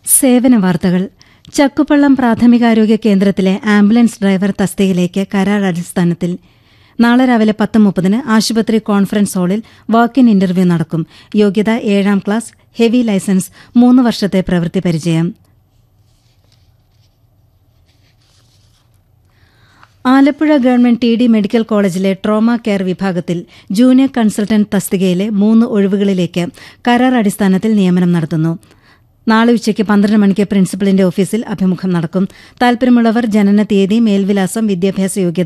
സേവന വാർത്തകൾ ചക്കുപള്ളം പ്രാഥമികാരോഗ്യ കേന്ദ്രത്തിലെ ആംബുലൻസ് ഡ്രൈവർ തസ്തികയിലേക്ക് കരാർ അടിസ്ഥാനത്തിൽ നാളെ രാവിലെ പത്ത് മുപ്പതിന് ആശുപത്രി കോൺഫറൻസ് ഹാളിൽ വാക്ക് ഇൻ ഇന്റർവ്യൂ നടക്കും യോഗ്യത ഏഴാം ക്ലാസ് ഹെവി ലൈസൻസ് മൂന്ന് വർഷത്തെ പ്രവൃത്തി പരിചയം Alappuzha government T D medical കോളേജിലെ ട്രോമ കെയർ വിഭാഗത്തിൽ ജൂനിയർ കൺസൾട്ടന്റ് തസ്തികയിലെ മൂന്ന് ഒഴിവുകളിലേക്ക് കരാർ അടിസ്ഥാനത്തിൽ നിയമനം നടത്തുന്നു നാളെ ഉച്ചയ്ക്ക് പന്ത്രണ്ട് മണിക്ക് പ്രിൻസിപ്പലിന്റെ ഓഫീസിൽ അഭിമുഖം നടക്കും താൽപര്യമുള്ളവർ ജനന തീയതി മേൽവിലാസം വിദ്യാഭ്യാസ യോഗ്യത